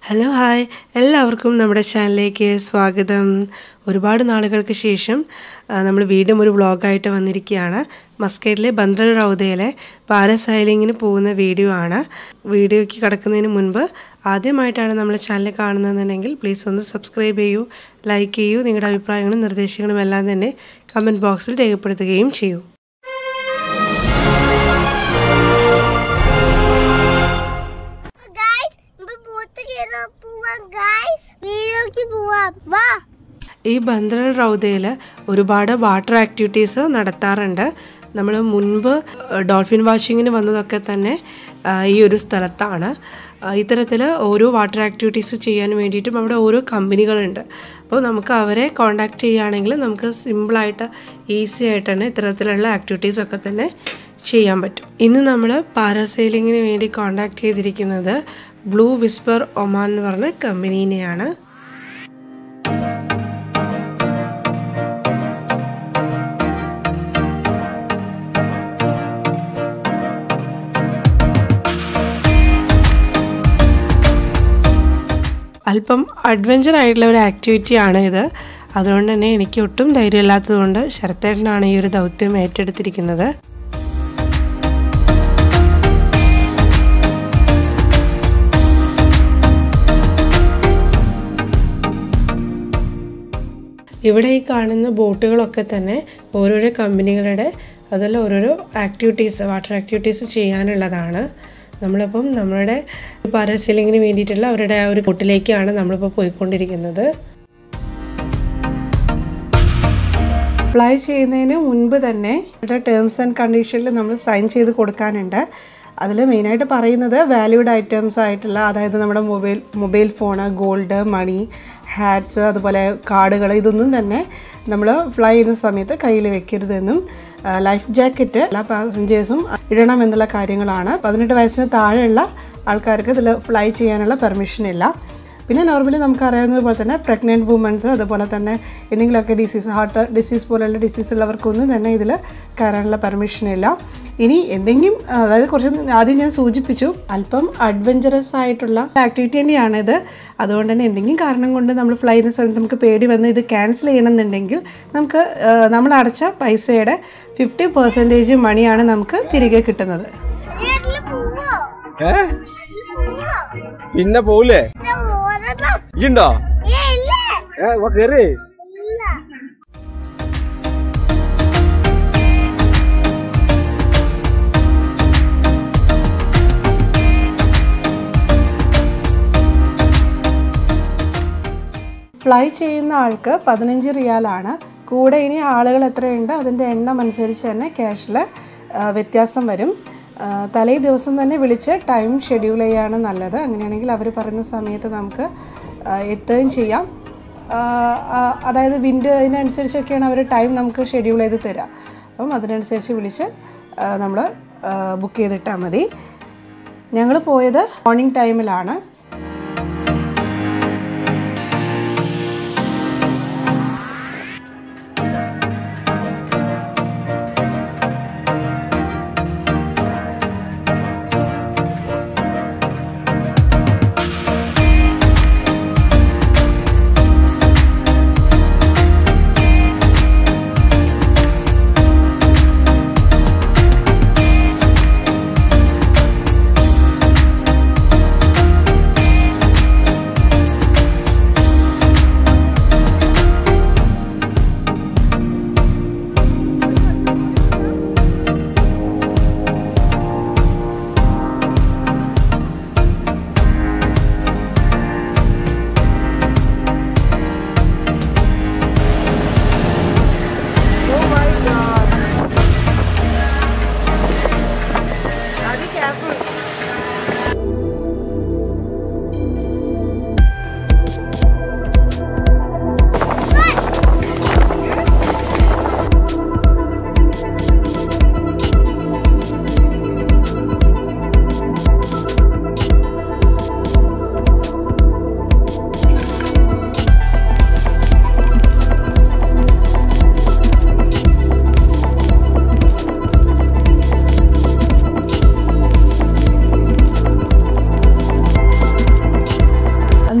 hello hi എല്ലാവർക്കും നമ്മുടെ ചാനലിലേക്ക് സ്വാഗതം ഒരുപാട് നാളുകൾക്ക് ശേഷം നമ്മൾ വീണ്ടും ഒരു വ്ളോഗായിട്ട് വന്നിരിക്കുകയാണ് മസ്കറ്റിലെ ബന്ദ്രൽ റൗദയിലെ പാരസൈലിങ്ങിന് പോകുന്ന വീഡിയോ ആണ് വീഡിയോയ്ക്ക് കിടക്കുന്നതിന് മുൻപ് ആദ്യമായിട്ടാണ് നമ്മൾ ചാനൽ കാണുന്നതെന്നുണ്ടെങ്കിൽ പ്ലീസ് ഒന്ന് സബ്സ്ക്രൈബ് ചെയ്യൂ ലൈക്ക് ചെയ്യൂ നിങ്ങളുടെ അഭിപ്രായങ്ങളും നിർദ്ദേശങ്ങളും എല്ലാം തന്നെ കമൻറ്റ് ബോക്സിൽ രേഖപ്പെടുത്തുകയും ചെയ്യൂ ഗൈസ് നമുക്ക് പോത്ത് കയറാൻ പോവാം ഗൈസ് വീഡിയോക്ക് പോവാം വാ ഈ ബന്ദ്രൽ റൗദയിൽ ഒരുപാട് വാട്ടർ ആക്ടിവിറ്റീസ് നടത്താറുണ്ട് നമ്മൾ മുൻപ് ഡോൾഫിൻ വാച്ചിങ്ങിന് വന്നതൊക്കെ തന്നെ ആ, ഈ ഒരു സ്ഥലത്താണ് ഇത്തരത്തിൽ ഓരോ വാട്ടർ ആക്ടിവിറ്റീസ് ചെയ്യാൻ വേണ്ടിയിട്ടും അവിടെ ഓരോ കമ്പനികളുണ്ട് അപ്പോൾ നമുക്ക് അവരെ കോണ്ടാക്ട് ചെയ്യുകയാണെങ്കിൽ നമുക്ക് സിമ്പിളായിട്ട് ഈസി ആയിട്ട് തന്നെ ഇത്തരത്തിലുള്ള ആക്ടിവിറ്റീസ് ഒക്കെ തന്നെ ചെയ്യാൻ പറ്റും ഇന്ന് നമ്മൾ പാരാസെയിലിങ്ങിന് വേണ്ടി കോണ്ടാക്ട് ചെയ്തിരിക്കുന്നത് ബ്ലൂ വിസ്പർ ഒമാൻ എന്ന് പറഞ്ഞ കമ്പനീനെയാണ് അല്പം അഡ്വഞ്ചർ ആയിട്ടുള്ള ഒരു ആക്ടിവിറ്റി ആണ് ഇത് അതുകൊണ്ട് തന്നെ എനിക്ക് ഒട്ടും ധൈര്യമില്ലാത്തതുകൊണ്ട് ശരത്തേട്ടനാണ് ഈ ഒരു ദൗത്യം ഏറ്റെടുത്തിരിക്കുന്നത് ഇവിടെ ഈ കാണുന്ന ബോട്ടുകളൊക്കെ തന്നെ ഓരോരോ കമ്പനികളുടെ അതുപോലെ ഓരോരോ ആക്ടിവിറ്റീസ് വാട്ടർ ആക്ടിവിറ്റീസ് ചെയ്യാനുള്ളതാണ് നമ്മളിപ്പം നമ്മുടെ പാരാസീലിങ്ങിന് വേണ്ടിയിട്ടുള്ള അവരുടെ ആ ഒരു ബോട്ടിലേക്കാണ് നമ്മളിപ്പോൾ പോയിക്കൊണ്ടിരിക്കുന്നത് അപ്ലൈ ചെയ്യുന്നതിന് മുൻപ് തന്നെ ഇവിടെ ടേംസ് ആൻഡ് കണ്ടീഷനിൽ നമ്മൾ സൈൻ ചെയ്ത് കൊടുക്കാനുണ്ട് അതിൽ മെയിനായിട്ട് പറയുന്നത് വാല്യൂഡ് ഐറ്റംസ് ആയിട്ടുള്ള അതായത് നമ്മുടെ mobile mobile phone gold money hats അതുപോലെ കാർഡുകൾ ഇതൊന്നും തന്നെ നമ്മൾ ഫ്ലൈ ചെയ്യുന്ന സമയത്ത് കയ്യിൽ വെക്കരുതെന്നും ലൈഫ് ജാക്കറ്റ് എല്ലാ പാസഞ്ചേഴ്സും ഇടണം എന്നുള്ള കാര്യങ്ങളാണ് പതിനെട്ട് വയസ്സിന് താഴെയുള്ള ആൾക്കാർക്ക് ഇതിൽ ഫ്ലൈ ചെയ്യാനുള്ള പെർമിഷൻ ഇല്ല പിന്നെ നോർമലി നമുക്ക് അറിയാവുന്നത് പോലെ തന്നെ പ്രഗ്നൻറ്റ് വുമൻസ് അതുപോലെ തന്നെ എന്തെങ്കിലുമൊക്കെ ഡിസീസ് ഹാർട്ട് ഡിസീസ് പോലുള്ള ഡിസീസ് ഉള്ളവർക്കൊന്നും തന്നെ ഇതിൽ കയറാനുള്ള പെർമിഷൻ ഇല്ല ഇനി എന്തെങ്കിലും അതായത് കുറച്ച് ആദ്യം ഞാൻ സൂചിപ്പിച്ചു അല്പം അഡ്വഞ്ചറസ് ആയിട്ടുള്ള ആക്ടിവിറ്റി തന്നെയാണ് ഇത് അതുകൊണ്ട് തന്നെ എന്തെങ്കിലും കാരണം കൊണ്ട് നമ്മൾ ഫ്ലൈ ചെയ്യുന്ന സമയത്ത് നമുക്ക് പേടി വന്ന് ഇത് ക്യാൻസൽ ചെയ്യണമെന്നുണ്ടെങ്കിൽ നമുക്ക് ആ, നമ്മൾ അടച്ച പൈസയുടെ ഫിഫ്റ്റി പെർസെൻറ്റേജ് മണിയാണ് നമുക്ക് തിരികെ കിട്ടുന്നത് വീട്ടില് പോവോ ഏ വീട്ടില് പോവോ പിന്നെ പോവില്ലേ ഇത് ഓടണം ഇണ്ടോ ഏ ഇല്ല ഏ വാ കേറ് ഇല്ല ഫ്ലൈ ചെയ്യുന്ന ആൾക്ക് പതിനഞ്ച് റിയാലാണ് കൂടെ ഇനി ആളുകൾ എത്രയുണ്ട് അതിൻ്റെ എണ്ണം അനുസരിച്ച് തന്നെ ക്യാഷിൽ വ്യത്യാസം വരും ആ, തലേ ദിവസം തന്നെ വിളിച്ച് ടൈം ഷെഡ്യൂൾ ചെയ്യുകയാണ് നല്ലത് അങ്ങനെയാണെങ്കിൽ അവർ പറയുന്ന സമയത്ത് നമുക്ക് ആ, എത്തുകയും ചെയ്യാം ആ, ആ, അതായത് വിൻഡ് അതിനനുസരിച്ചൊക്കെയാണ് അവർ ടൈം നമുക്ക് ഷെഡ്യൂൾ ചെയ്ത് തരിക അപ്പം അതിനനുസരിച്ച് വിളിച്ച് നമ്മൾ ബുക്ക് ചെയ്തിട്ടാൽ മതി ഞങ്ങൾ പോയത് മോർണിംഗ് ടൈമിലാണ്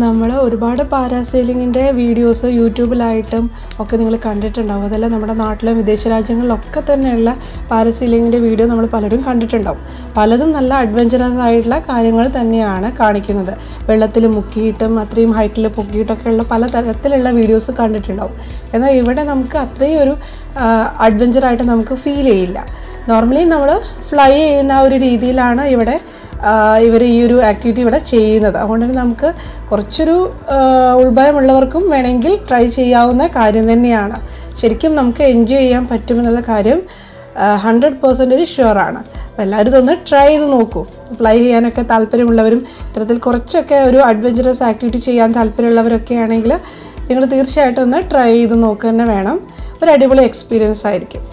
നമ്മൾ ഒരുപാട് പാരാസെയിലിങ്ങിൻ്റെ വീഡിയോസ് യൂട്യൂബിലായിട്ടും ഒക്കെ നിങ്ങൾ കണ്ടിട്ടുണ്ടാവും അതെല്ലാം നമ്മുടെ നാട്ടിലും വിദേശ രാജ്യങ്ങളിലൊക്കെ തന്നെയുള്ള പാരാസെയിലിങ്ങിൻ്റെ വീഡിയോ നമ്മൾ പലരും കണ്ടിട്ടുണ്ടാവും പലതും നല്ല അഡ്വഞ്ചറസ് ആയിട്ടുള്ള കാര്യങ്ങൾ തന്നെയാണ് കാണിക്കുന്നത് വെള്ളത്തിൽ മുക്കിയിട്ടും അത്രയും ഹൈറ്റിൽ പൊക്കിയിട്ടൊക്കെയുള്ള പല തരത്തിലുള്ള വീഡിയോസ് കണ്ടിട്ടുണ്ടാവും എന്നാൽ ഇവിടെ നമുക്ക് അത്രയും ഒരു അഡ്വഞ്ചറായിട്ട് നമുക്ക് ഫീൽ ചെയ്യില്ല നോർമലി നമ്മൾ ഫ്ലൈ ചെയ്യുന്ന ആ ഒരു രീതിയിലാണ് ഇവിടെ ഇവർ ഈ ഒരു ആക്ടിവിറ്റി ഇവിടെ ചെയ്യുന്നത് അതുകൊണ്ട് തന്നെ നമുക്ക് കുറച്ചൊരു ആ, ഉൾഭയമുള്ളവർക്കും വേണമെങ്കിൽ ട്രൈ ചെയ്യാവുന്ന കാര്യം തന്നെയാണ് ശരിക്കും നമുക്ക് എൻജോയ് ചെയ്യാൻ പറ്റുമെന്നുള്ള കാര്യം ഹൺഡ്രഡ് പെർസെൻറ്റേജ് ഷുവറാണ് അപ്പോൾ എല്ലാവരും ഇതൊന്ന് ട്രൈ ചെയ്ത് നോക്കൂ ഫ്ലൈ ചെയ്യാനൊക്കെ താല്പര്യമുള്ളവരും ഇത്തരത്തിൽ കുറച്ചൊക്കെ ഒരു അഡ്വഞ്ചറസ് ആക്ടിവിറ്റി ചെയ്യാൻ താല്പര്യമുള്ളവരൊക്കെ ആണെങ്കിൽ നിങ്ങൾ തീർച്ചയായിട്ടും ഒന്ന് ട്രൈ ചെയ്ത് നോക്കുക തന്നെ വേണം ഒരു അടിപൊളി എക്സ്പീരിയൻസ് ആയിരിക്കും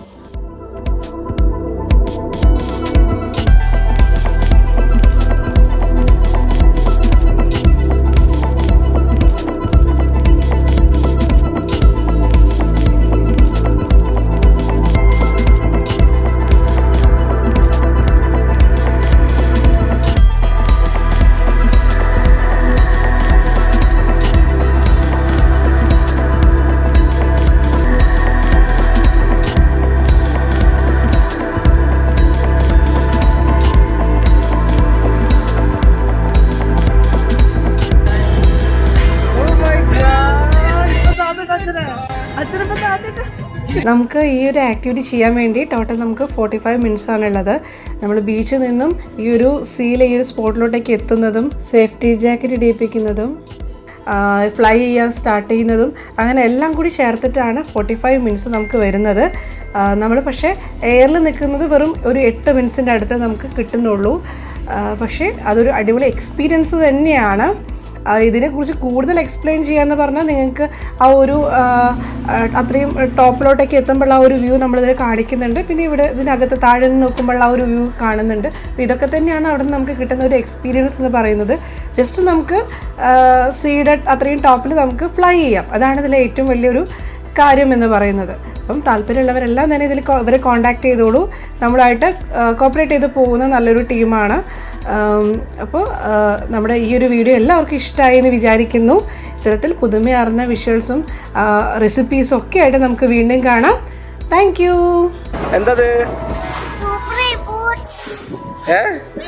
നമുക്ക് ഈ ഒരു ആക്ടിവിറ്റി ചെയ്യാൻ വേണ്ടി ടോട്ടൽ നമുക്ക് ഫോർട്ടി ഫൈവ് മിനിറ്റ്സ് ആണുള്ളത് നമ്മൾ ബീച്ചിൽ നിന്നും ഈ ഒരു സീൽ ഈ ഒരു സ്പോട്ടിലോട്ടേക്ക് എത്തുന്നതും സേഫ്റ്റി ജാക്കറ്റ് ഇടിയിപ്പിക്കുന്നതും ഫ്ലൈ ചെയ്യാൻ സ്റ്റാർട്ട് ചെയ്യുന്നതും അങ്ങനെ എല്ലാം കൂടി ചേർത്തിട്ടാണ് ഫോർട്ടി ഫൈവ് മിനിറ്റ്സ് നമുക്ക് വരുന്നത് നമ്മൾ പക്ഷേ എയറിൽ നിൽക്കുന്നത് വെറും ഒരു എട്ട് മിനിറ്റ്സിൻ്റെ അടുത്ത് നമുക്ക് കിട്ടുന്നുള്ളൂ ആ, പക്ഷേ അതൊരു അടിപൊളി എക്സ്പീരിയൻസ് തന്നെയാണ് ആ, ഇതിനെക്കുറിച്ച് കൂടുതൽ എക്സ്പ്ലെയിൻ ചെയ്യാന്ന് പറഞ്ഞാൽ നിങ്ങൾക്ക് ആ ഒരു ആ, ആ, അത്രയും ടോപ്പിലോട്ടേക്ക് എത്തുമ്പോൾ ആ ഒരു വ്യൂ നമ്മളിതിൽ കാണിക്കുന്നുണ്ട് പിന്നെ ഇവിടെ ഇതിനകത്ത് താഴെ നിന്ന് നോക്കുമ്പോൾ ആ ഒരു വ്യൂ കാണുന്നുണ്ട് അപ്പോൾ ഇതൊക്കെ തന്നെയാണ് അവിടെ നിന്ന് നമുക്ക് കിട്ടുന്ന ഒരു എക്സ്പീരിയൻസ് എന്ന് പറയുന്നത് ജസ്റ്റ് നമുക്ക് സീഡ് അത്രയും ടോപ്പിൽ നമുക്ക് ഫ്ലൈ ചെയ്യാം അതാണ് ഇതിലെ ഏറ്റവും വലിയൊരു കാര്യം എന്ന് പറയുന്നത് അപ്പം താല്പര്യമുള്ളവരെല്ലാം തന്നെ ഇതിൽ കോ- ഇവരെ കോൺടാക്ട് ചെയ്തോളൂ നമ്മളായിട്ട് കോപ്പറേറ്റ് ചെയ്ത് പോകുന്ന നല്ലൊരു ടീമാണ് അപ്പോൾ നമ്മുടെ ഈ ഒരു വീഡിയോ എല്ലാവർക്കും ഇഷ്ടമായി എന്ന് വിചാരിക്കുന്നു ഇത്തരത്തിൽ പുതുമയാർന്ന വിഷ്വൽസും റെസിപ്പീസും ഒക്കെ ആയിട്ട് നമുക്ക് വീണ്ടും കാണാം താങ്ക് യു എന്തത് സൂപ്പർ ബൂട്ട് ഏ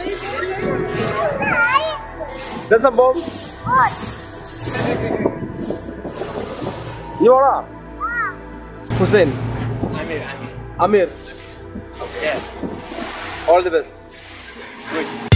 ഇതാ സംഭവം നീ ഓടാ Hussain Ameer all the best